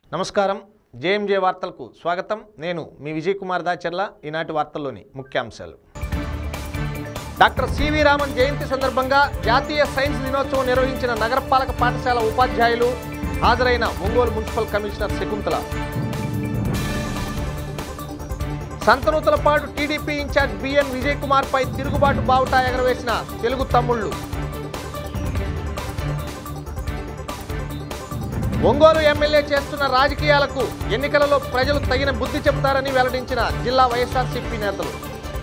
నమస్కారం జేఎంజే వార్తలకు స్వాగతం నేను మీ విజయ్ కుమార్ దాచర్ల ఈనాటి వార్తల్లోని ముఖ్యాంశాలు డాక్టర్ సివి రామన్ జయంతి సందర్భంగా జాతీయ సైన్స్ దినోత్సవం నిర్వహించిన నగరపాలక పాఠశాల ఉపాధ్యాయులు హాజరైన Ongole municipal commissioner Shakuntala Santhanuthalapadu TDP incharge BN Vijay Kumar పై తిరుగుబాటు బావుటా ఎగరవేసిన తెలుగు తమ్ముళ్ళు ఒంగోలు ఎమ్మెల్యే చేస్తున్న రాజకీయాలకు ఎన్నికలలో ప్రజలు తగిన బుద్ధి చెబుతారని వెల్లడించిన జిల్లా వైఎస్ఆర్సీపీ నేతలు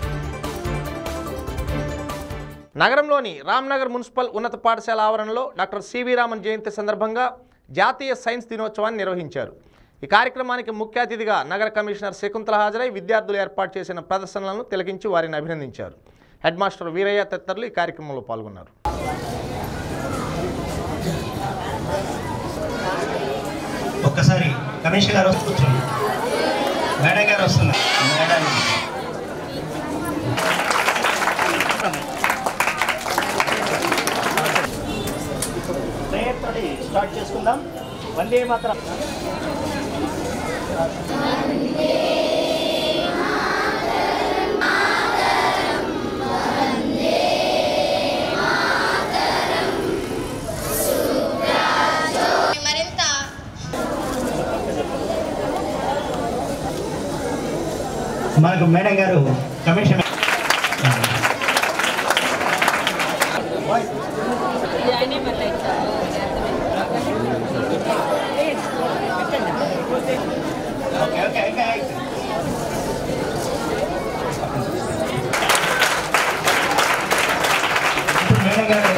నగరంలోని రామ్నగర్ మున్సిపల్ ఉన్నత పాఠశాల ఆవరణలో డాక్టర్ సివి రామన్ జయంతి సందర్భంగా జాతీయ సైన్స్ దినోత్సవాన్ని నిర్వహించారు ఈ కార్యక్రమానికి ముఖ్య అతిథిగా నగర కమిషనర్ శకుంతల హాజరై విద్యార్థులు ఏర్పాటు చేసిన ప్రదర్శనలను తిలకించి వారిని అభినందించారు హెడ్ మాస్టర్ వీరయ్య తదితరులు ఈ కార్యక్రమంలో పాల్గొన్నారు ఒక్కసారి కమిషనర్ గారు వచ్చి కూర్చోండి మేడం గారు వస్తున్నారు మేడం ప్రేయర్ తోటి స్టార్ట్ చేసుకుందాం వందే మాత్రం మరింత మనకు మేడం గారు కమిషనర్ ఓకే ఓకే ఓకే ఇప్పుడు మేడం గారు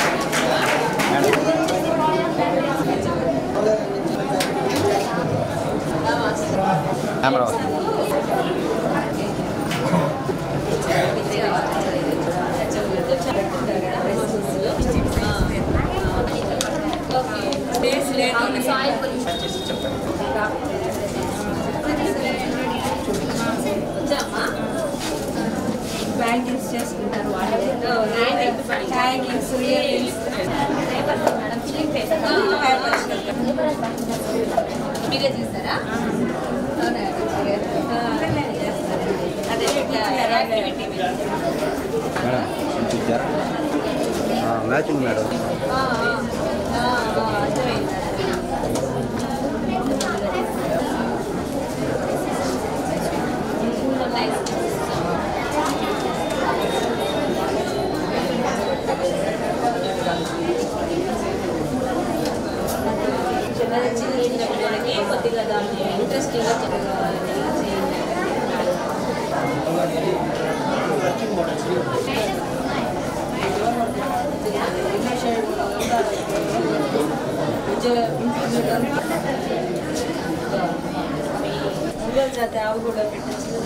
బ్యాంకింగ్స్ చేసుకుంటారు హ్యాంగింగ్స్ మీరే చేస్తారా అదే యాక్టివిటీ మేడం పంపించారా మ్యాచింగ్ మేడం చిన్న పిల్లలకి కొద్దిగా దాంట్లో ఇంట్రెస్టింగ్గా జాతి ఆవు కూడా పెట్టచ్చు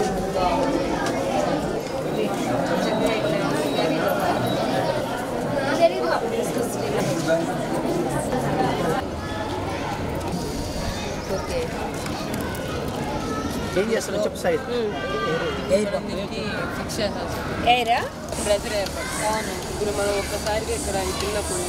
ఓకే ఏం చేస్తున్నా చెప్పు సైడ్ ఏరా ప్రెజర్ ఏర్పడుతుంది అవును ఇప్పుడు మనం ఒక్కసారిగా ఇక్కడ ఈ చిన్నప్పుడు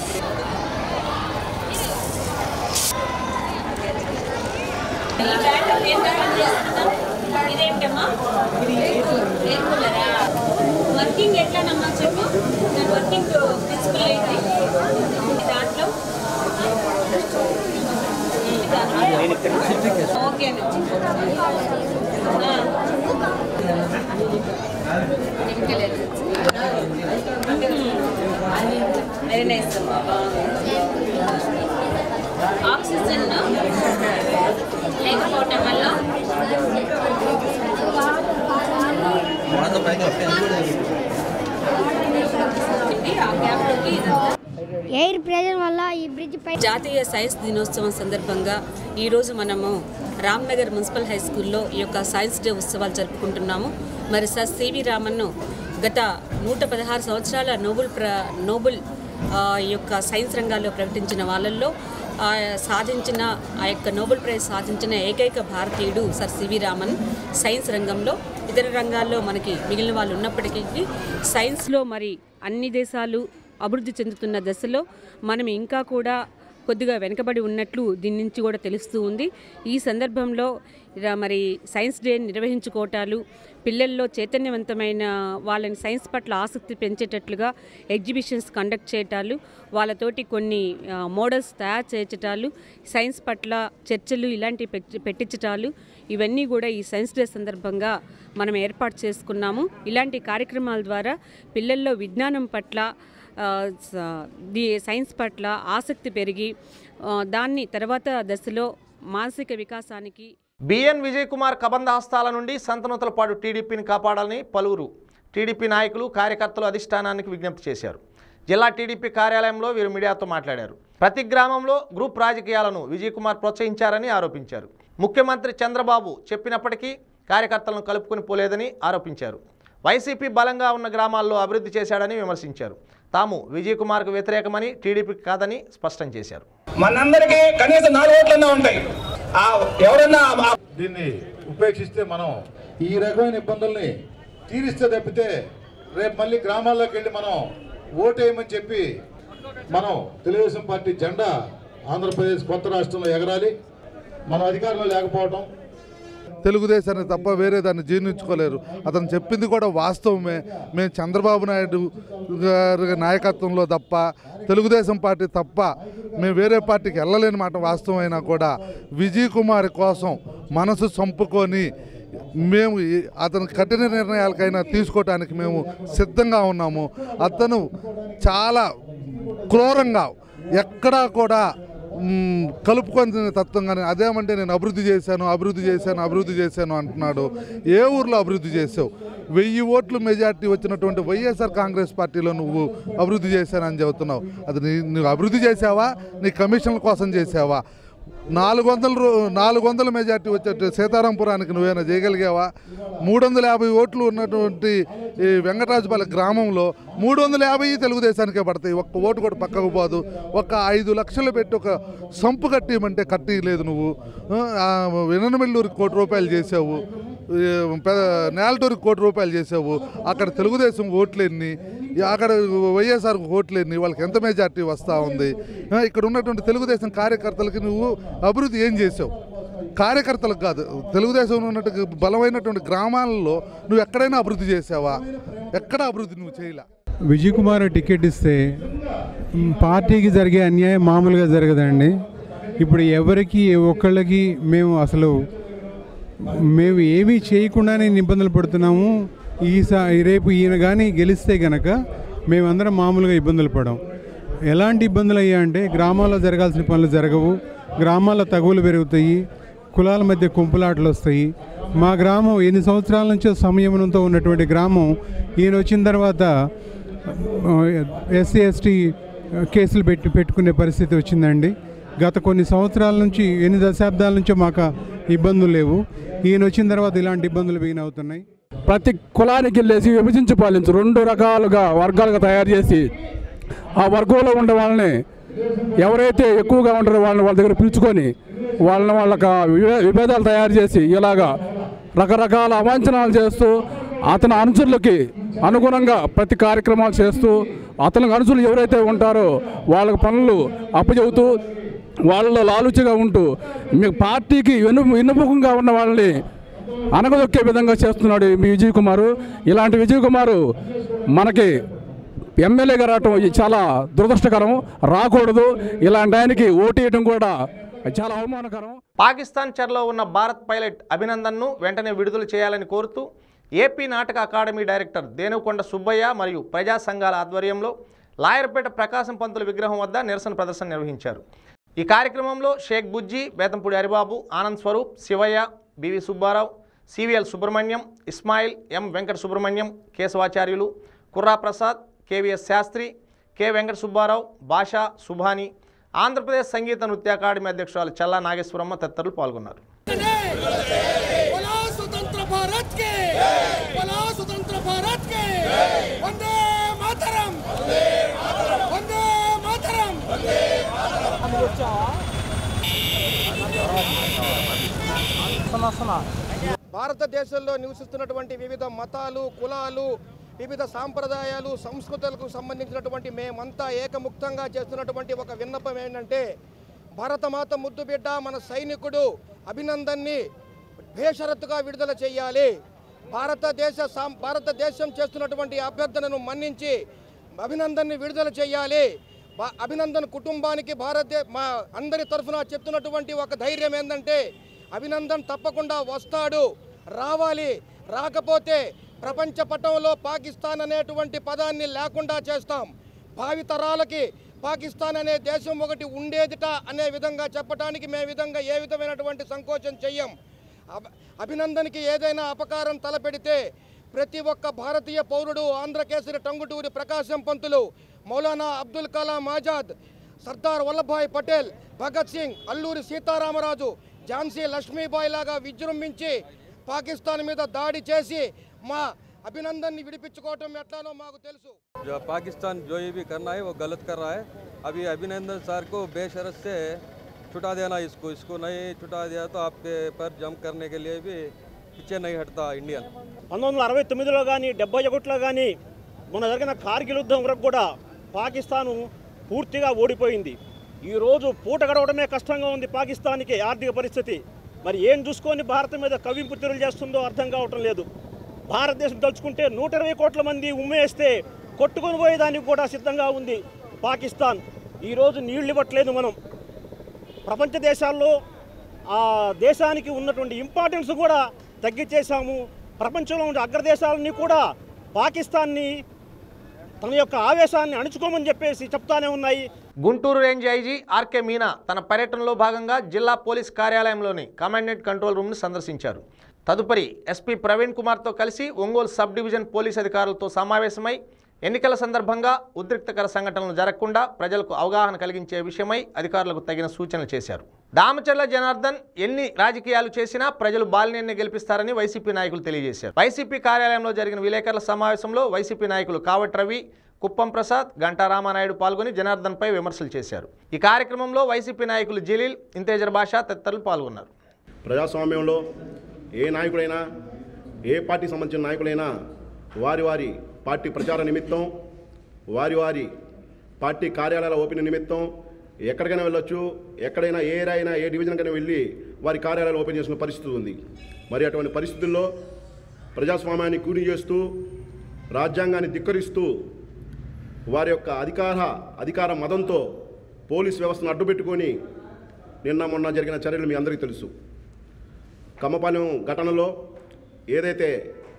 ఇదేంటమ్మా ఎయిర్ కూలరా వర్కింగ్ ఎట్లానమ్మా చెప్పు దాని వర్కింగ్ ప్రిన్సిపల్ ఏంటి దాంట్లో ఓకే వెరీ నైస్ ఆక్సిజన్ లేకపోవటం వల్ల ఆ గ్యాప్లోకి ఇదంతా ఎయిర్ ప్రెజర్ వల్ల ఈ బ్రిడ్జ్ పై జాతీయ సైన్స్ దినోత్సవం సందర్భంగా ఈరోజు మనము రామ్నగర్ మున్సిపల్ హై స్కూల్లో ఈ యొక్క సైన్స్ డే ఉత్సవాలు జరుపుకుంటున్నాము మరి సార్ సివి రామన్ను గత నూట పదహారు సంవత్సరాల నోబుల్ ప్ర నోబుల్ ఆ, ఈ యొక్క సైన్స్ రంగాల్లో ప్రకటించిన వాళ్ళల్లో ఆ, సాధించిన ఆ యొక్క నోబెల్ ప్రైజ్ సాధించిన ఏకైక భారతీయుడు సర్ సివి రామన్ సైన్స్ రంగంలో ఇతర రంగాల్లో మనకి మిగిలిన వాళ్ళు ఉన్నప్పటికీ సైన్స్లో మరి అన్ని దేశాలు అభివృద్ధి చెందుతున్న దశలో మనం ఇంకా కూడా కొద్దిగా వెనుకబడి ఉన్నట్లు దీని నుంచి కూడా తెలుస్తూ ఉంది ఈ సందర్భంలో రా- మరి సైన్స్ డే నిర్వహించుకోవటాలు పిల్లల్లో చైతన్యవంతమైన వాళ్ళని సైన్స్ పట్ల ఆసక్తి పెంచేటట్లుగా ఎగ్జిబిషన్స్ కండక్ట్ చేయటాలు వాళ్ళతోటి కొన్ని ఆ, మోడల్స్ తయారు చేయించటాలు సైన్స్ పట్ల చర్చలు ఇలాంటివి పెట్టి పెట్టించటాలు ఇవన్నీ కూడా ఈ సైన్స్ డే సందర్భంగా మనం ఏర్పాటు చేసుకున్నాము ఇలాంటి కార్యక్రమాల ద్వారా పిల్లల్లో విజ్ఞానం పట్ల ఆ, స- ది సైన్స్ పట్ల ఆసక్తి పెరిగి ఆ, దాన్ని తర్వాత దశలో మానసిక వికాసానికి బిఎన్ విజయ్ కుమార్ కబంధ హస్తాల నుండి సంతనూతలపాడు టీడీపీని కాపాడాలని పలువురు టీడీపీ నాయకులు కార్యకర్తలు అధిష్టానానికి విజ్ఞప్తి చేశారు జిల్లా టీడీపీ కార్యాలయంలో వీరు మీడియాతో మాట్లాడారు ప్రతి గ్రామంలో గ్రూప్ రాజకీయాలను విజయ్ కుమార్ ప్రోత్సహించారని ఆరోపించారు ముఖ్యమంత్రి చంద్రబాబు చెప్పినప్పటికీ కార్యకర్తలను కలుపుకొని పోలేదని ఆరోపించారు వైసీపీ బలంగా ఉన్న గ్రామాల్లో అభివృద్ధి చేశాడని విమర్శించారు తాము విజయ్ కుమార్కు వ్యతిరేకమని టీడీపీకి కాదని స్పష్టం చేశారు మనందరికీ కనీసం నాలుగు ఓట్లన్నా ఉంటాయి ఆ ఎవరన్నా ఆ దీన్ని ఉపేక్షిస్తే మనం ఈ రకమైన ఇబ్బందుల్ని తీరిస్తే తప్పితే రేపు మళ్ళీ గ్రామాల్లోకి వెళ్ళి మనం ఓటేయమని చెప్పి మనం తెలుగుదేశం పార్టీ జెండా ఆంధ్రప్రదేశ్ కొత్త రాష్ట్రంలో ఎగరాలి మనం అధికారంలో లేకపోవటం తెలుగుదేశాన్ని తప్ప వేరే దాన్ని జీర్ణించుకోలేరు అతను చెప్పింది కూడా వాస్తవమే మేము చంద్రబాబు నాయుడు గారి నాయకత్వంలో తప్ప తెలుగుదేశం పార్టీ తప్ప మేము వేరే పార్టీకి వెళ్ళలేని మాట వాస్తవమైనా కూడా విజయ్ కుమార్ కోసం మనసు చంపుకొని మేము ఈ- అతను కఠిన నిర్ణయాలకైనా తీసుకోవటానికి మేము సిద్ధంగా ఉన్నాము అతను చాలా క్రూరంగా ఎక్కడా కూడా మ్, కలుపుకొని తినే తత్వం కానీ అదేమంటే నేను అభివృద్ధి చేశాను అభివృద్ధి చేశాను అభివృద్ధి చేశాను అంటున్నాడు ఏ ఊర్లో అభివృద్ధి చేసావు వెయ్యి ఓట్లు మెజార్టీ వచ్చినటువంటి వైఎస్ఆర్ కాంగ్రెస్ పార్టీలో నువ్వు అభివృద్ధి చేశానని చెబుతున్నావు అది నీ నువ్వు అభివృద్ధి చేసావా నీ కమిషన్ల కోసం చేసావా నాలుగు వందల రూ నాలుగు వందల మెజార్టీ వచ్చే సీతారాంపురానికి నువ్వేమైనా చేయగలిగావా మూడు వందల యాభై ఓట్లు ఉన్నటువంటి ఈ వెంకటరాజుపల్లి గ్రామంలో మూడు వందల యాభై తెలుగుదేశానికే పడతాయి ఒక్క ఓటు కూడా పక్కకు పోదు ఒక ఐదు లక్షలు పెట్టి ఒక సంపు కట్టియమంటే కట్టియలేదు నువ్వు ఆ, విననమెల్లూరికి కోటి రూపాయలు చేసావు ఈ పె- నేలటూరికి కోటి రూపాయలు చేసావు అక్కడ తెలుగుదేశం ఓట్లు ఎన్ని ఈ అక్కడ వైఎస్ఆర్ ఓట్లు ఎన్ని వాళ్ళకి ఎంత మెజార్టీ వస్తూ ఉంది ఆ, ఇక్కడ ఉన్నటువంటి తెలుగుదేశం కార్యకర్తలకి నువ్వు అభివృద్ధి ఏం చేసావు కార్యకర్తలకు కాదు తెలుగుదేశం ఉన్నట్టు బలమైనటువంటి గ్రామాలలో నువ్వు ఎక్కడైనా అభివృద్ధి చేసావా ఎక్కడ అభివృద్ధి నువ్వు చేయలే విజయ్ కుమార్ టికెట్ ఇస్తే మ్, పార్టీకి జరిగే అన్యాయం మామూలుగా జరగదండి ఇప్పుడు ఎవరికి ఏ ఒక్కళ్ళకి మేము అసలు మేము ఏమీ చేయకుండానే ఇబ్బందులు పడుతున్నాము ఈసా రేపు ఈయన కానీ గెలిస్తే గనక మేమందరం మామూలుగా ఇబ్బందులు పడం ఎలాంటి ఇబ్బందులు అయ్యా అంటే గ్రామాల్లో జరగాల్సిన పనులు జరగవు గ్రామాల్లో తగువులు పెరుగుతాయి కులాల మధ్య కుంపులాటలు వస్తాయి మా గ్రామం ఎన్ని సంవత్సరాల నుంచో సంయమనంతో ఉన్నటువంటి గ్రామం ఈయన వచ్చిన తర్వాత ఎస్సీ ఎస్టీ కేసులు పెట్టి పెట్టుకునే పరిస్థితి వచ్చిందండి గత కొన్ని సంవత్సరాల నుంచి ఎన్ని దశాబ్దాల నుంచో మాకు ఇబ్బందులు లేవు ఈయన వచ్చిన తర్వాత ఇలాంటి ఇబ్బందులు వీణ అవుతున్నాయి ప్రతి కులానికి వెళ్ళేసి విభజించి పాలించు రెండు రకాలుగా వర్గాలుగా తయారు చేసి ఆ వర్గంలో ఉండే వాళ్ళని ఎవరైతే ఎక్కువగా ఉంటారో వాళ్ళని వాళ్ళ దగ్గర పిలుచుకొని వాళ్ళని వాళ్ళకి విభే- విభేదాలు తయారు చేసి ఇలాగా రకరకాల అవాంఛనాలు చేస్తూ అతని అనుచరులకి అనుగుణంగా ప్రతి కార్యక్రమాలు చేస్తూ అతనికి అనుచరులు ఎవరైతే ఉంటారో వాళ్ళకి పనులు అప్పచెబుతూ వాళ్ళలో లాలుచిగా ఉంటూ మీ పార్టీకి వెను వెన్నుముఖంగా ఉన్న వాళ్ళని అనగదొక్కే విధంగా చేస్తున్నాడు మీ విజయ్ కుమారు ఇలాంటి విజయ్ కుమారు మనకి ఎమ్మెల్యేగా రావటం ఇది చాలా దురదృష్టకరం రాకూడదు ఇలాంటి ఆయనకి ఓటేయటం కూడా చాలా అవమానకరం పాకిస్తాన్ చెరలో ఉన్న భారత్ పైలట్ అభినందన్ను వెంటనే విడుదల చేయాలని కోరుతూ ఏపీ నాటక అకాడమీ డైరెక్టర్ దేనుకొండ సుబ్బయ్య మరియు ప్రజా సంఘాల ఆధ్వర్యంలో లాయర్పేట ప్రకాశం పంతుల విగ్రహం వద్ద నిరసన ప్రదర్శన నిర్వహించారు ఈ కార్యక్రమంలో Shaik Bujji Bethampudi Haribabu Anand Swaroop Sivaiah BV Subbarao CVL Subrahmanyam Ismail M Venkata Subrahmanyam Kesavacharyulu Kurra Prasad KVS Sastry K Venkata Subbarao Basha Subhani Andhra Pradesh సంగీత నృత్య అకాడమీ అధ్యక్షురాలు చల్లా నాగేశ్వరమ్మ తదితరులు పాల్గొన్నారు बोला स्वतंत्र भारत के बोला स्वतंत्र भारत के वंदे मातरम वंदे मातरम భారతదేశంలో నివసిస్తున్నటువంటి వివిధ మతాలు కులాలు వివిధ సాంప్రదాయాలు సంస్కృతులకు సంబంధించినటువంటి మేమంతా ఏకముక్తంగా చేస్తున్నటువంటి ఒక విన్నపం ఏంటంటే భారతమాత ముద్దు బిడ్డ మన సైనికుడు అభినందన్ని బేషరతుగా విడుదల చేయాలి భారతదేశ సాం భారతదేశం చేస్తున్నటువంటి అభ్యర్థనను మన్నించి అభినందన్ని విడుదల చేయాలి బా- అభినందన్ కుటుంబానికి భారతదే మా అందరి తరఫున చెప్తున్నటువంటి ఒక ధైర్యం ఏంటంటే అభినందన్ తప్పకుండా వస్తాడు రావాలి రాకపోతే ప్రపంచ పటంలో పాకిస్తాన్ అనేటువంటి పదాన్ని లేకుండా చేస్తాం భావితరాలకి పాకిస్తాన్ అనే దేశం ఒకటి ఉండేదిట అనే విధంగా చెప్పడానికి మే విధంగా ఏ విధమైనటువంటి సంకోచం చెయ్యం అభ- అభినందన్కి ఏదైనా అపకారం తలపెడితే ప్రతి ఒక్క భారతీయ పౌరుడు ఆంధ్రకేసరి టంగుటూరి ప్రకాశం పంతులు మౌలానా అబ్దుల్ కలాం ఆజాద్ సర్దార్ వల్లభాయ్ పటేల్ భగత్ సింగ్ అల్లూరి సీతారామరాజు ఝాన్సీ లక్ష్మీబాయి లాగా విజృంభించి పాకిస్తాన్ మీద దాడి చేసి మా అభినందన్ని విడిపించుకోవటం ఎట్లానో మాకు తెలుసు जो पाकिस्तान जो ये भी करना है वो गलत कर रहा है अभी अभिनंदन सर को बेशरत से छुटा देना इसको इसको नहीं छुटा दिया तो आपके पर जंप करने के लिए भी पीछे नहीं हटता इंडियन పంతొమ్మిది వందల అరవై తొమ్మిదిలో కానీ డెబ్బై ఒకటిలో కానీ మొన్న జరిగిన కార్గిల్ యుద్ధం వరకు కూడా పాకిస్తాను పూర్తిగా ఓడిపోయింది ఈరోజు పూట గడవడమే కష్టంగా ఉంది పాకిస్తాన్కి ఆర్థిక పరిస్థితి మరి ఏం చూసుకొని భారతం మీద కవింపు తిరులు చేస్తుందో అర్థం కావటం లేదు భారతదేశం తలుచుకుంటే నూట ఇరవై కోట్ల మంది ఉమ్మేస్తే కొట్టుకొని పోయేదానికి కూడా సిద్ధంగా ఉంది పాకిస్తాన్ ఈరోజు నీళ్ళు ఇవ్వట్లేదు మనం ప్రపంచ దేశాల్లో ఆ దేశానికి ఉన్నటువంటి ఇంపార్టెన్స్ కూడా తగ్గించేశాము ప్రపంచంలో ఉండే అగ్రదేశాలని కూడా పాకిస్తాన్ని తన యొక్క ఆవేశాన్ని అణుచుకోమని చెప్పేసి చెప్తానే ఉన్నాయి Guntur range IG RK Meena తన పర్యటనలో భాగంగా జిల్లా పోలీస్ కార్యాలయంలోని కమాండెంట్ కంట్రోల్ రూమ్ను సందర్శించారు తదుపరి ఎస్పీ ప్రవీణ్ కుమార్తో కలిసి ఒంగోలు సబ్ డివిజన్ పోలీస్ అధికారులతో సమావేశమై ఎన్నికల సందర్భంగా ఉద్రిక్తకర సంఘటనలు జరగకుండా ప్రజలకు అవగాహన కలిగించే విషయమై అధికారులకు తగిన సూచనలు చేశారు దామచర్ల జనార్దన్ ఎన్ని రాజకీయాలు చేసినా ప్రజలు బాలినేని గెలిపిస్తారని వైసీపీ నాయకులు తెలియజేశారు వైసీపీ కార్యాలయంలో జరిగిన విలేకరుల సమావేశంలో వైసీపీ నాయకులు కావట్ రవి కుప్పం ప్రసాద్ గంటా రామానాయుడు పాల్గొని జనార్దన్పై విమర్శలు చేశారు ఈ కార్యక్రమంలో వైసీపీ నాయకులు జలీల్ ఇంతేజర్ బాషా తదితరులు పాల్గొన్నారు ప్రజాస్వామ్యంలో ఏ నాయకుడైనా ఏ పార్టీకి సంబంధించిన నాయకులైనా వారి వారి పార్టీ ప్రచార నిమిత్తం వారి వారి పార్టీ కార్యాలయాల ఓపెన్ నిమిత్తం ఎక్కడికైనా వెళ్ళొచ్చు ఎక్కడైనా ఏ ఏరియా అయినా ఏ డివిజన్కైనా వెళ్ళి వారి కార్యాలయాలు ఓపెన్ చేసుకునే పరిస్థితి ఉంది మరి అటువంటి పరిస్థితుల్లో ప్రజాస్వామ్యాన్ని కూని చేస్తూ రాజ్యాంగాన్ని ధిక్కరిస్తూ వారి యొక్క అధికార అధికార మదంతో పోలీస్ వ్యవస్థను అడ్డుపెట్టుకొని నిన్న మొన్న జరిగిన చర్యలు మీ అందరికీ తెలుసు కమ్మపాలెం ఘటనలో ఏదైతే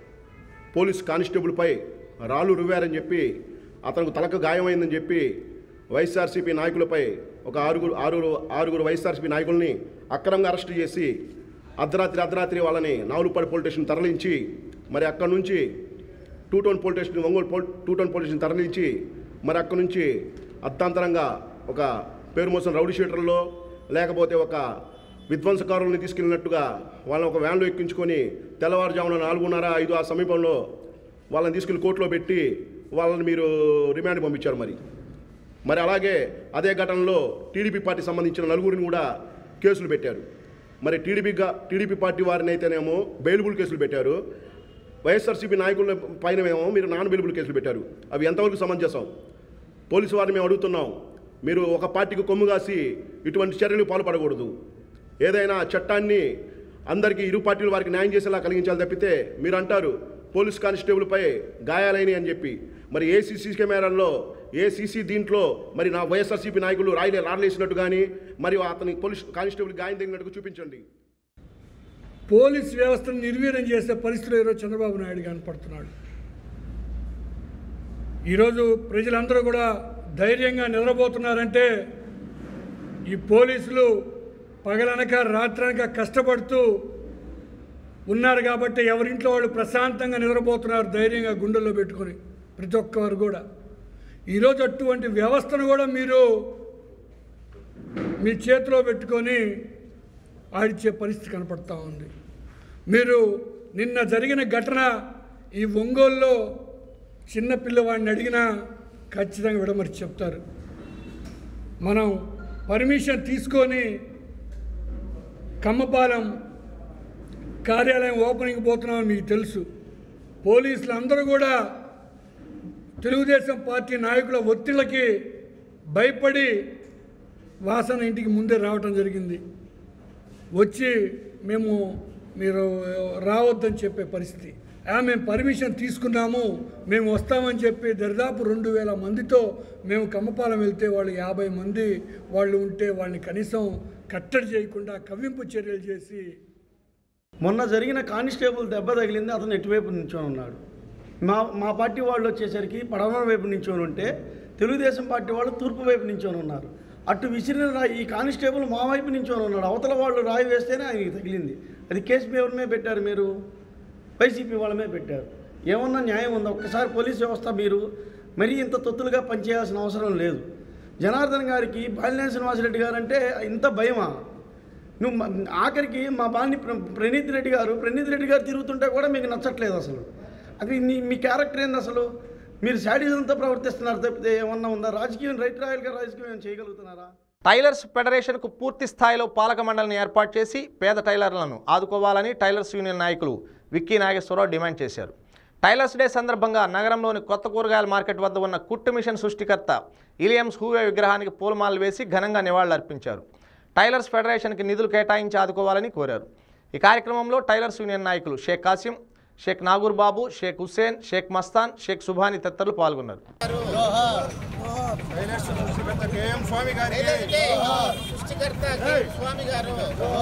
పోలీస్ కానిస్టేబుల్పై రాళ్ళు రువ్వారని చెప్పి అతనికి తలకు గాయమైందని చెప్పి వైఎస్ఆర్సీపీ నాయకులపై ఒక ఆరుగురు ఆరుగురు ఆరుగురు వైఎస్ఆర్సీపీ నాయకుల్ని అక్రమంగా అరెస్టు చేసి అర్ధరాత్రి అర్ధరాత్రి వాళ్ళని నాలుగుపాడు పోలీస్ స్టేషన్ తరలించి మరి అక్కడి నుంచి two town police station Ongole పోల్ టూ టౌన్ పోలీస్ స్టేషన్ తరలించి మరి అక్కడి నుంచి అర్థాంతరంగా ఒక పేరు మోసం రౌడీ షీటర్లో లేకపోతే ఒక విధ్వంసకారుల్ని తీసుకెళ్ళినట్టుగా వాళ్ళని ఒక వ్యాన్లో ఎక్కించుకొని తెల్లవారుజామున నాలుగున్నర ఐదు ఆ సమీపంలో వాళ్ళని తీసుకెళ్లి కోర్టులో పెట్టి వాళ్ళని మీరు రిమాండ్ పంపించారు మరి మరి అలాగే అదే ఘటనలో టీడీపీ పార్టీ సంబంధించిన నలుగురిని కూడా కేసులు పెట్టారు మరి టీడీపీగా టీడీపీ పార్టీ వారిని అయితేనేమో బెయిలబుల్ కేసులు పెట్టారు వైఎస్ఆర్సీపీ నాయకుల పైన ఏమో మీరు నాన్ బెయిలబుల్ కేసులు పెట్టారు అవి ఎంతవరకు సమంజసం పోలీసు వారిని మేము అడుగుతున్నాం మీరు ఒక పార్టీకి కొమ్ము కాసి ఇటువంటి చర్యలు పాల్పడకూడదు ఏదైనా చట్టాన్ని అందరికీ ఇరు పార్టీలు వారికి న్యాయం చేసేలా కలిగించాలి తప్పితే మీరు అంటారు పోలీస్ కానిస్టేబుల్పై గాయాలైనవి అని చెప్పి మరి ఏ సీసీ కెమెరాల్లో ఏ సీసీ దీంట్లో మరి నా వైఎస్ఆర్సీపీ నాయకులు రాయిలే రాడలేసినట్టు కానీ మరి అతని పోలీస్ కానిస్టేబుల్ గాయం తగినట్టు చూపించండి పోలీస్ వ్యవస్థను నిర్వీర్యం చేసే పరిస్థితిలో ఈరోజు చంద్రబాబు నాయుడు కనపడుతున్నాడు ఈరోజు ప్రజలందరూ కూడా ధైర్యంగా నిద్రపోతున్నారంటే ఈ పోలీసులు పగలనక రాత్రనక కష్టపడుతూ ఉన్నారు కాబట్టి ఎవరింట్లో వాళ్ళు ప్రశాంతంగా నిద్రపోతున్నారు ధైర్యంగా గుండెల్లో పెట్టుకొని ప్రతి ఒక్కరు కూడా ఈరోజు అటువంటి వ్యవస్థను కూడా మీరు మీ చేతిలో పెట్టుకొని ఆడిచ్చే పరిస్థితి కనపడతా ఉంది మీరు నిన్న జరిగిన ఘటన ఈ ఒంగోలులో చిన్న పిల్లవాడిని అడిగినా ఖచ్చితంగా విడమర్చి చెప్తారు మనం పర్మిషన్ తీసుకొని కమ్మపాలెం కార్యాలయం ఓపెనింగ్ పోతున్నామని మీకు తెలుసు పోలీసులు అందరూ కూడా తెలుగుదేశం పార్టీ నాయకుల ఒత్తిళ్ళకి భయపడి వాసన ఇంటికి ముందే రావటం జరిగింది వచ్చి మేము మీరు రావద్దని చెప్పే పరిస్థితి ఆ, మేము పర్మిషన్ తీసుకున్నాము మేము వస్తామని చెప్పి దరిదాపు రెండు వేల మందితో మేము కమ్మపాలెం వెళ్తే వాళ్ళు యాభై మంది వాళ్ళు ఉంటే వాళ్ళని కనీసం కట్టడి చేయకుండా కవ్వింపు చర్యలు చేసి మొన్న జరిగిన కానిస్టేబుల్ దెబ్బ తగిలింది అతను ఎటువైపు నించొని ఉన్నాడు మా మా పార్టీ వాళ్ళు వచ్చేసరికి పడమర వైపు నించొని ఉంటే తెలుగుదేశం పార్టీ వాళ్ళు తూర్పు వైపు నించొని ఉన్నారు అటు విసిరిన రాయి ఈ కానిస్టేబుల్ మా వైపు నించొని ఉన్నాడు అవతల వాళ్ళు రాయి వేస్తేనే ఆయనకి తగిలింది అది కేసు ఎవరి మీద పెట్టారు మీరు వైసీపీ వాళ్ళ మీద పెట్టారు ఏమన్నా న్యాయం ఉందా ఒక్కసారి పోలీస్ వ్యవస్థ మీరు మరీ ఇంత తొత్తులుగా పనిచేయాల్సిన అవసరం లేదు జనార్దన్ గారికి బాలినేని శ్రీనివాసరెడ్డి గారు అంటే ఇంత భయమా నువ్వు మ- ఆఖరికి మా బాని ప్ర- ప్రణీత్ రెడ్డి గారు ప్రణీత్ రెడ్డి గారు తిరుగుతుంటే కూడా మీకు నచ్చట్లేదు అసలు అది నీ మీ క్యారెక్టర్ ఏంది అసలు మీరు శాడిజంతో ప్రవర్తిస్తున్నారు తప్పితే ఏమన్నా ఉందా రాజకీయం రైట్ రాయల్గా రాజకీయం ఏమైనా చేయగలుగుతున్నారా టైలర్స్ ఫెడరేషన్కు పూర్తి స్థాయిలో పాలక మండలిని ఏర్పాటు చేసి పేద టైలర్లను ఆదుకోవాలని టైలర్స్ యూనియన్ నాయకులు విక్కీ నాగేశ్వరరావు డిమాండ్ చేశారు టైలర్స్ డే సందర్భంగా నగరంలోని కొత్త కూరగాయల మార్కెట్ వద్ద ఉన్న కుట్టు మిషన్ సృష్టికర్త ఇలియమ్స్ హూవే విగ్రహానికి పూలమాలలు వేసి ఘనంగా నివాళులర్పించారు టైలర్స్ ఫెడరేషన్కి నిధులు కేటాయించి ఆదుకోవాలని కోరారు ఈ కార్యక్రమంలో టైలర్స్ యూనియన్ నాయకులు షేక్ కాసిం షేక్ నాగూర్ బాబు షేక్ హుస్సేన్ షేక్ మస్తాన్ షేక్ సుభాని తదితరులు పాల్గొన్నారు స్వామి గారు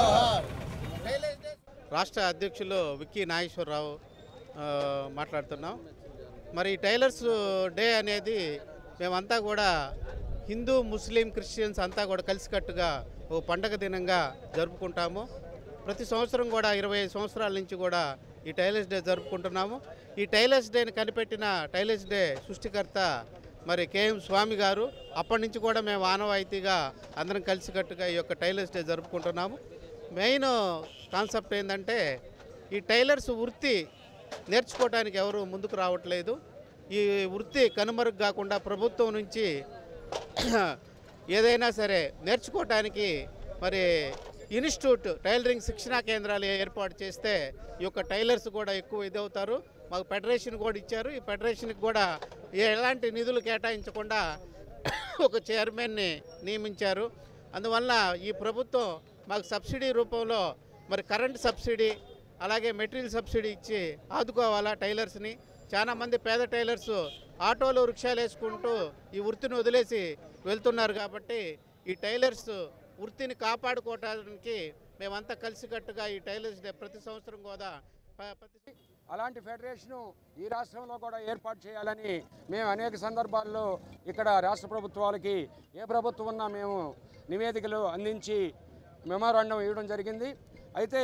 రాష్ట్ర అధ్యక్షులు విక్కీ నాగేశ్వరరావు ఆ, మాట్లాడుతున్నాం మరి ఈ టైలర్స్ డే అనేది మేమంతా కూడా హిందూ ముస్లిం క్రిస్టియన్స్ అంతా కూడా కలిసికట్టుగా ఓ పండగ దినంగా జరుపుకుంటాము ప్రతి సంవత్సరం కూడా ఇరవై ఐదు సంవత్సరాల నుంచి కూడా ఈ టైలర్స్ డే జరుపుకుంటున్నాము ఈ టైలర్స్ డేని కనిపెట్టిన టైలర్స్ డే సృష్టికర్త మరి కేఎం స్వామి గారు అప్పటి నుంచి కూడా మేము ఆనవాయితీగా అందరం కలిసికట్టుగా ఈ యొక్క టైలర్స్ డే జరుపుకుంటున్నాము మెయిన్ కాన్సెప్ట్ ఏంటంటే ఈ టైలర్స్ వృత్తి నేర్చుకోవడానికి ఎవరు ముందుకు రావట్లేదు ఈ వృత్తి కనుమరుగు కాకుండా ప్రభుత్వం నుంచి ఏదైనా సరే నేర్చుకోవటానికి మరి ఇన్స్టిట్యూట్ టైలరింగ్ శిక్షణా కేంద్రాలు ఏర్పాటు చేస్తే ఈ యొక్క టైలర్స్ కూడా ఎక్కువ ఇదవుతారు మాకు ఫెడరేషన్ కూడా ఇచ్చారు ఈ ఫెడరేషన్కి కూడా ఎలాంటి నిధులు కేటాయించకుండా ఒక చైర్మన్ని నియమించారు అందువల్ల ఈ ప్రభుత్వం మాకు సబ్సిడీ రూపంలో మరి కరెంట్ సబ్సిడీ అలాగే మెటీరియల్ సబ్సిడీ ఇచ్చి ఆదుకోవాలా టైలర్స్ని చాలా మంది పేద టైలర్స్ ఆటోలు రిక్షాలు వేసుకుంటూ ఈ వృత్తిని వదిలేసి వెళ్తున్నారు కాబట్టి ఈ టైలర్స్ వృత్తిని కాపాడుకోవడానికి మేమంతా కలిసికట్టుగా ఈ టైలర్స్ డే ప్రతి సంవత్సరం కూడా ప- ప్రతి అలాంటి ఫెడరేషను ఈ రాష్ట్రంలో కూడా ఏర్పాటు చేయాలని మేము అనేక సందర్భాల్లో ఇక్కడ రాష్ట్ర ప్రభుత్వాలకి ఏ ప్రభుత్వం ఉన్నా మేము నివేదికలు అందించి మెమోరాండం ఇవ్వడం జరిగింది అయితే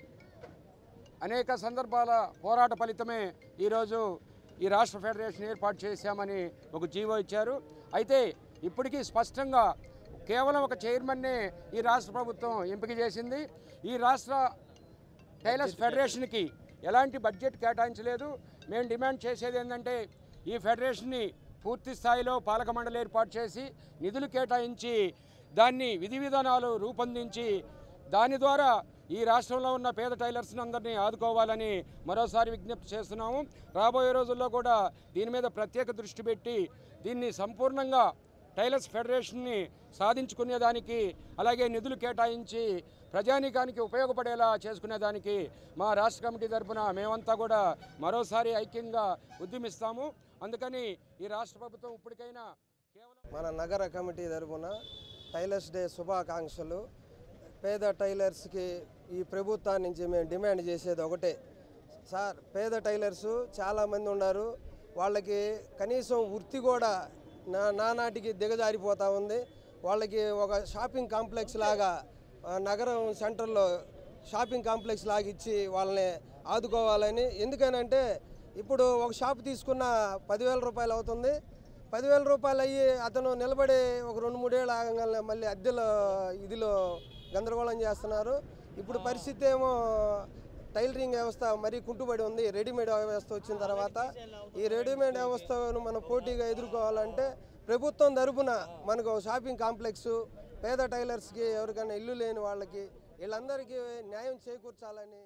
అనేక సందర్భాల పోరాట ఫలితమే ఈరోజు ఈ రాష్ట్ర ఫెడరేషన్ ఏర్పాటు చేశామని ఒక జీవో ఇచ్చారు అయితే ఇప్పటికీ స్పష్టంగా కేవలం ఒక చైర్మన్నే ఈ రాష్ట్ర ప్రభుత్వం ఎంపిక చేసింది ఈ రాష్ట్ర టైలర్స్ ఫెడరేషన్కి ఎలాంటి బడ్జెట్ కేటాయించలేదు మేము డిమాండ్ చేసేది ఏంటంటే ఈ ఫెడరేషన్ని పూర్తి స్థాయిలో పాలక మండలి ఏర్పాటు చేసి నిధులు కేటాయించి దాన్ని విధి విధానాలు రూపొందించి దాని ద్వారా ఈ రాష్ట్రంలో ఉన్న పేద టైలర్స్ని అందరినీ ఆదుకోవాలని మరోసారి విజ్ఞప్తి చేస్తున్నాము రాబోయే రోజుల్లో కూడా దీని మీద ప్రత్యేక దృష్టి పెట్టి దీన్ని సంపూర్ణంగా టైలర్స్ ఫెడరేషన్ని సాధించుకునేదానికి అలాగే నిధులు కేటాయించి ప్రజానీకానికి ఉపయోగపడేలా చేసుకునేదానికి మా రాష్ట్ర కమిటీ తరఫున మేమంతా కూడా మరోసారి ఐక్యంగా ఉద్యమిస్తాము అందుకని ఈ రాష్ట్ర ప్రభుత్వం ఇప్పటికైనా మన నగర కమిటీ తరపున టైలర్స్ డే శుభాకాంక్షలు పేద టైలర్స్కి ఈ ప్రభుత్వం నుంచి మేము డిమాండ్ చేసేది ఒకటే సార్ పేద టైలర్స్ చాలామంది ఉన్నారు వాళ్ళకి కనీసం వృత్తి కూడా నా నానాటికి దిగజారిపోతూ ఉంది వాళ్ళకి ఒక షాపింగ్ కాంప్లెక్స్ లాగా ఆ, నగరం సెంటర్లో షాపింగ్ కాంప్లెక్స్ లాగా ఇచ్చి వాళ్ళని ఆదుకోవాలని ఎందుకనంటే ఇప్పుడు ఒక షాప్ తీసుకున్న పదివేల రూపాయలు అవుతుంది పదివేల రూపాయలు అయ్యి అతను నిలబడి ఒక రెండు మూడేళ్ళు ఆగంగానే మళ్ళీ అద్దెలో ఇదిలో గందరగోళం చేస్తున్నారు ఇప్పుడు పరిస్థితి ఏమో టైలరింగ్ వ్యవస్థ మరీ కుంటుబడి ఉంది రెడీమేడ్ వ్యవస్థ వచ్చిన తర్వాత ఈ రెడీమేడ్ వ్యవస్థను మనం పోటీగా ఎదుర్కోవాలంటే ప్రభుత్వం తరపున మనకు ఒక షాపింగ్ కాంప్లెక్స్ పేద టైలర్స్కి ఎవరికైనా ఇల్లు లేని వాళ్ళకి వీళ్ళందరికీ న్యాయం చేకూర్చాలని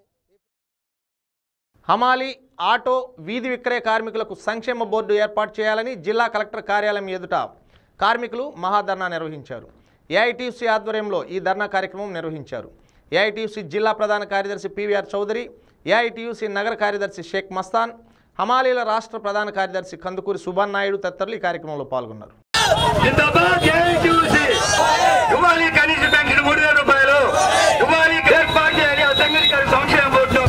హమాలి ఆటో వీధి విక్రయ కార్మికులకు సంక్షేమ బోర్డు ఏర్పాటు చేయాలని జిల్లా కలెక్టర్ కార్యాలయం ఎదుట కార్మికులు మహాధర్నా నిర్వహించారు ఏఐటీసీ ఆధ్వర్యంలో ఈ ధర్నా కార్యక్రమం నిర్వహించారు ఏఐటీసీ జిల్లా ప్రధాన కార్యదర్శి పివిఆర్ చౌదరి ఏఐటీయూసీ నగర కార్యదర్శి షేక్ మస్తాన్ హమాలీల రాష్ట్ర ప్రధాన కార్యదర్శి కందుకూరి సుభాన్ నాయుడు తదితరులు ఈ కార్యక్రమంలో పాల్గొన్నారు జిందాబాద్ ఏఐటీయూసీ ఇవ్వాలి కనీస పెన్షన్ మూడు వేల రూపాయలు ఇవ్వాలి ఏర్పాటు చేయాలి అసంఘటిత సంక్షేమ బోర్డు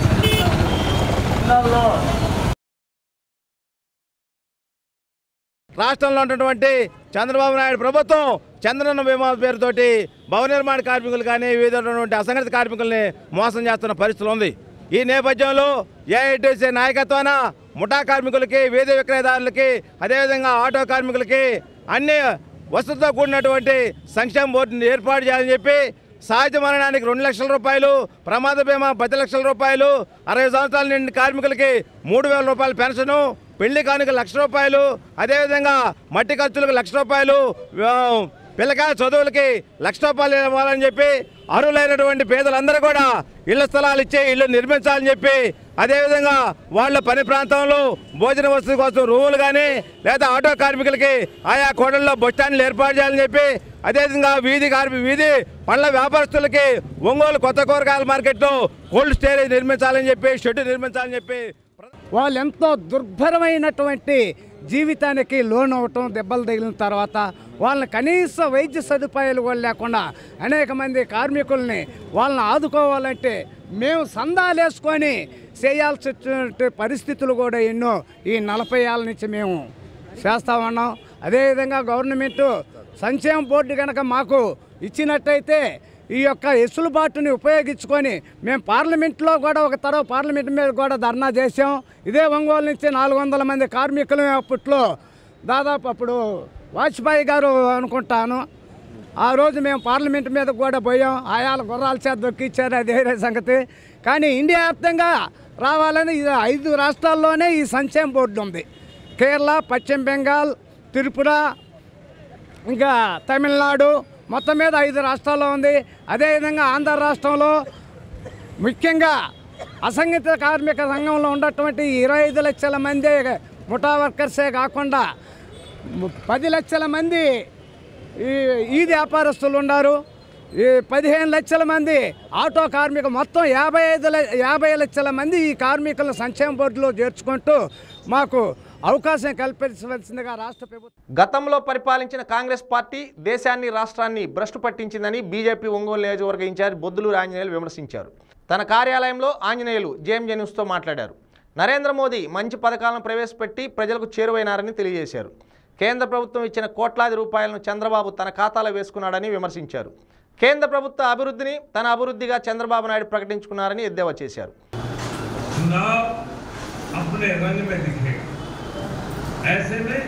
రాష్ట్రంలో ఉన్నటువంటి చంద్రబాబు నాయుడు ప్రభుత్వం చంద్రన్న బీమా పేరుతోటి భవన నిర్మాణ కార్మికులు కానీ వివిధ ఉన్నటువంటి అసంఘటిత కార్మికుల్ని మోసం చేస్తున్న పరిస్థితులు ఉంది ఈ నేపథ్యంలో ఏఐటీసీ నాయకత్వాన ముఠా కార్మికులకి వీధి విక్రయదారులకి అదేవిధంగా ఆటో కార్మికులకి అన్ని వసతితో కూడినటువంటి సంక్షేమ బోర్డుని ఏర్పాటు చేయాలని చెప్పి సహజ మరణానికి రెండు లక్షల రూపాయలు ప్రమాద బీమా పది లక్షల రూపాయలు అరవై సంవత్సరాల నిండి కార్మికులకి మూడు వేల రూపాయల పెన్షను పెళ్లి కానుక లక్ష రూపాయలు అదేవిధంగా మట్టి ఖర్చులకు లక్ష రూపాయలు ఆ, పిల్లకాయ చదువులకి లక్ష రూపాయలు ఇవ్వాలని చెప్పి అర్హులైనటువంటి పేదలందరూ కూడా ఇళ్ల స్థలాలు ఇచ్చి ఇల్లు నిర్మించాలని చెప్పి అదేవిధంగా వాళ్ళ పని ప్రాంతంలో భోజన వసతి కోసం రూములు కానీ లేదా ఆటో కార్మికులకి ఆయా కోడల్లో బస్ స్టాండ్లు ఏర్పాటు చేయాలని చెప్పి అదేవిధంగా వీధి కార్మి వీధి పండ్ల వ్యాపారస్తులకి ఒంగోలు కొత్త కూరగాయల మార్కెట్లో కోల్డ్ స్టోరేజ్ నిర్మించాలని చెప్పి షెడ్ నిర్మించాలని చెప్పి వాళ్ళు ఎంతో దుర్భరమైనటువంటి జీవితానికి లోన్ అవటం దెబ్బలు తగిలిన తర్వాత వాళ్ళని కనీస వైద్య సదుపాయాలు కూడా లేకుండా అనేక మంది కార్మికుల్ని వాళ్ళని ఆదుకోవాలంటే మేము సందాలేసుకొని చేయాల్సి పరిస్థితులు కూడా ఎన్నో ఈ నలభై ఏళ్ళ నుంచి మేము చేస్తూ ఉన్నాం అదేవిధంగా గవర్నమెంట్ సంక్షేమ బోర్డు కనుక మాకు ఇచ్చినట్టయితే ఈ యొక్క ఎసులుబాటుని ఉపయోగించుకొని మేము పార్లమెంట్లో కూడా ఒక తరవ పార్లమెంట్ మీద కూడా ధర్నా చేసాం ఇదే ఒంగోలు నుంచి నాలుగు వందల మంది కార్మికులు అప్పట్లో దాదాపు అప్పుడు వాజ్పేయి గారు అనుకుంటాను ఆ రోజు మేము పార్లమెంట్ మీద కూడా పోయాం ఆయాల గుర్రాల చేత దొక్కిచ్చారు అది వేరే సంగతి కానీ ఇండియా వ్యాప్తంగా రావాలని ఇది ఐదు రాష్ట్రాల్లోనే ఈ సంక్షేమ బోర్డు ఉంది కేరళ పశ్చిమ బెంగాల్ త్రిపుర ఇంకా తమిళనాడు మొత్తం మీద ఐదు రాష్ట్రాల్లో ఉంది అదేవిధంగా ఆంధ్ర రాష్ట్రంలో ముఖ్యంగా అసంఘటిత కార్మిక సంఘంలో ఉన్నటువంటి ఇరవై ఐదు లక్షల మంది ముఠా వర్కర్సే కాకుండా ము- పది లక్షల మంది ఈ ఈ వ్యాపారస్తులు ఉన్నారు ఈ పదిహేను లక్షల మంది ఆటో కార్మిక మొత్తం యాభై ఐదు ల- యాభై లక్షల మంది ఈ కార్మికులను సంక్షేమ బోర్డులో చేర్చుకుంటూ మాకు అవకాశం కల్పించవలసిందిగా రాష్ట్ర ప్రభుత్వం గతంలో పరిపాలించిన కాంగ్రెస్ పార్టీ దేశాన్ని రాష్ట్రాన్ని భ్రష్టు పట్టించిందని బీజేపీ ఒంగోలు నియోజకవర్గ ఇన్ఛార్జ్ బొద్దులూరు ఆంజనేయులు విమర్శించారు తన కార్యాలయంలో ఆంజనేయులు జేఎం న్యూస్తో మాట్లాడారు నరేంద్ర మోదీ మంచి పథకాలను ప్రవేశపెట్టి ప్రజలకు చేరువైనారని తెలియజేశారు కేంద్ర ప్రభుత్వం ఇచ్చిన కోట్లాది రూపాయలను చంద్రబాబు తన ఖాతాలో వేసుకున్నాడని విమర్శించారు కేంద్ర ప్రభుత్వ అభివృద్ధిని తన అభివృద్ధిగా చంద్రబాబు నాయుడు ప్రకటించుకున్నారని ఎద్దేవా చేశారు चुनाव अपने रंग में दिखेगा ऐसे में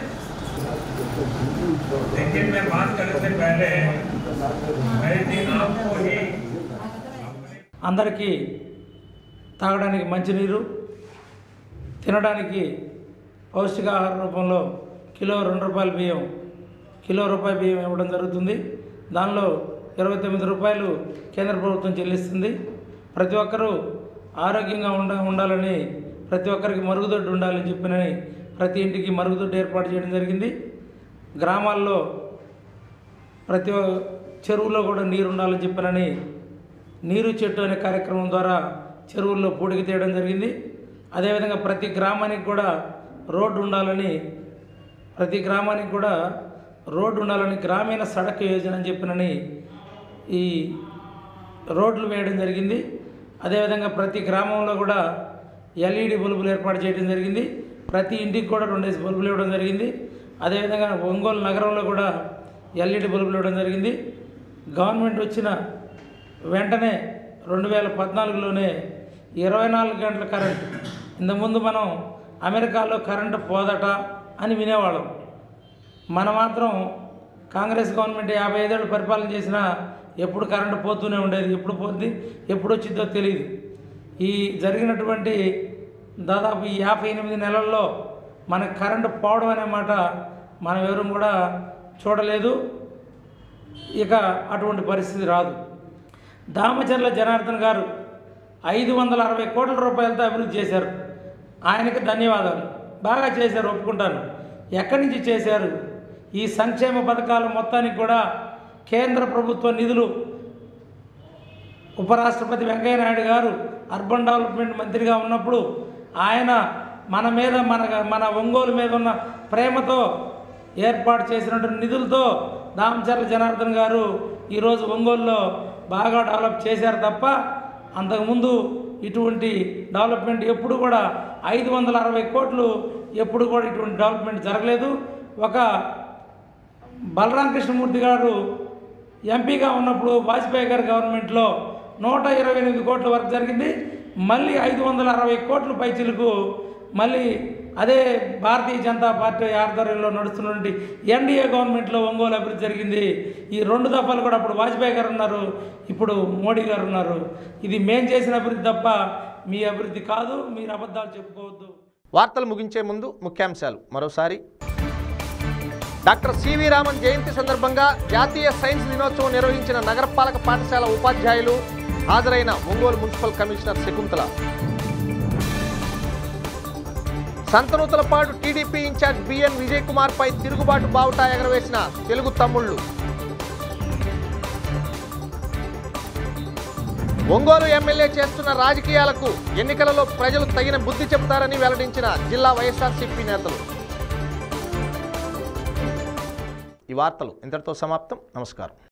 लेकिन मैं बात करने से पहले मैं दिन आपको ही అందరికీ తాగడానికి మంచినీరు తినడానికి పౌష్టికాహార రూపంలో కిలో రెండు రూపాయల బియ్యం కిలో రూపాయి బియ్యం ఇవ్వడం జరుగుతుంది దానిలో ఇరవై తొమ్మిది రూపాయలు కేంద్ర ప్రభుత్వం చెల్లిస్తుంది ప్రతి ఒక్కరూ ఆరోగ్యంగా ఉండ ఉండాలని ప్రతి ఒక్కరికి మరుగుదొడ్డి ఉండాలని చెప్పినని ప్రతి ఇంటికి మరుగుదొడ్డి ఏర్పాటు చేయడం జరిగింది గ్రామాల్లో ప్రతి ఒ- చెరువులో కూడా నీరు ఉండాలని చెప్పినని నీరు చెట్టు అనే కార్యక్రమం ద్వారా చెరువుల్లో పూడికి తీయడం జరిగింది అదేవిధంగా ప్రతి గ్రామానికి కూడా రోడ్డు ఉండాలని ప్రతి గ్రామానికి కూడా రోడ్డు ఉండాలని గ్రామీణ సడక్ యోజన అని చెప్పినని ఈ రోడ్లు వేయడం జరిగింది అదేవిధంగా ప్రతి గ్రామంలో కూడా ఎల్ఈడి బల్బులు ఏర్పాటు చేయడం జరిగింది ప్రతి ఇంటికి కూడా రెండేసి బల్బులు ఇవ్వడం జరిగింది అదేవిధంగా ఒంగోలు నగరంలో కూడా ఎల్ఈడి బల్బులు ఇవ్వడం జరిగింది గవర్నమెంట్ వచ్చిన వెంటనే రెండు వేల పద్నాలుగులోనే ఇరవై నాలుగు గంటల కరెంట్ ఇంతకుముందు మనం అమెరికాలో కరెంటు పోదట అని వినేవాళ్ళం మన మాత్రం కాంగ్రెస్ గవర్నమెంట్ యాభై ఐదేళ్ళు పరిపాలన చేసినా ఎప్పుడు కరెంటు పోతూనే ఉండేది ఎప్పుడు పోతుంది ఎప్పుడు వచ్చిందో తెలియదు ఈ జరిగినటువంటి దాదాపు ఈ యాభై ఎనిమిది నెలల్లో మనకు కరెంటు పోవడం అనే మాట మనం ఎవరు కూడా చూడలేదు ఇక అటువంటి పరిస్థితి రాదు దామచర్ల జనార్దన్ గారు ఐదు వందల అరవై కోట్ల రూపాయలతో అభివృద్ధి చేశారు ఆయనకి ధన్యవాదాలు బాగా చేశారు ఒప్పుకుంటాను ఎక్కడి నుంచి చేశారు ఈ సంక్షేమ పథకాలు మొత్తానికి కూడా కేంద్ర ప్రభుత్వ నిధులు ఉపరాష్ట్రపతి వెంకయ్యనాయుడు గారు అర్బన్ డెవలప్మెంట్ మంత్రిగా ఉన్నప్పుడు ఆయన మన మీద మన మన ఒంగోలు మీద ఉన్న ప్రేమతో ఏర్పాటు చేసినటువంటి నిధులతో దామచర్ల జనార్దన్ గారు ఈరోజు ఒంగోలులో బాగా డెవలప్ చేశారు తప్ప అంతకుముందు ఇటువంటి డెవలప్మెంట్ ఎప్పుడు కూడా ఐదు వందల అరవై కోట్లు ఎప్పుడు కూడా ఇటువంటి డెవలప్మెంట్ జరగలేదు ఒక బలరాం కృష్ణమూర్తి గారు ఎంపీగా ఉన్నప్పుడు వాజ్పేయి గారి గవర్నమెంట్లో నూట ఇరవై ఎనిమిది కోట్ల వరకు జరిగింది మళ్ళీ ఐదు వందల అరవై కోట్ల పైచిలకు మళ్ళీ అదే భారతీయ జనతా పార్టీ ఆధ్వర్యంలో నడుస్తున్నటువంటి ఎన్డీఏ గవర్నమెంట్లో ఒంగోలు అభివృద్ధి జరిగింది ఈ రెండు దఫాలు కూడా అప్పుడు వాజ్పేయి గారు ఉన్నారు ఇప్పుడు మోడీ గారు ఉన్నారు ఇది మేం చేసిన అభివృద్ధి తప్ప మీ అభివృద్ధి కాదు మీరు అబద్ధాలు చెప్పుకోవద్దు వార్తలు ముగించే ముందు ముఖ్యాంశాలు మరోసారి డాక్టర్ సివి రామన్ జయంతి సందర్భంగా జాతీయ సైన్స్ దినోత్సవం నిర్వహించిన నగరపాలక పాఠశాల ఉపాధ్యాయులు హాజరైన Ongole municipal commissioner Shakuntala Santhanuthalapadu TDP incharge BN Vijay Kumar పై తిరుగుబాటు బావుటా ఎగరవేసిన తెలుగు తమ్ముళ్ళు ఒంగోలు ఎమ్మెల్యే చేస్తున్న రాజకీయాలకు ఎన్నికలలో ప్రజలు తగిన బుద్ధి చెప్తారని వెల్లడించిన జిల్లా వైఎస్ఆర్సీపీ నేతలు ఈ వార్తలు ఇంతటితో సమాప్తం నమస్కారం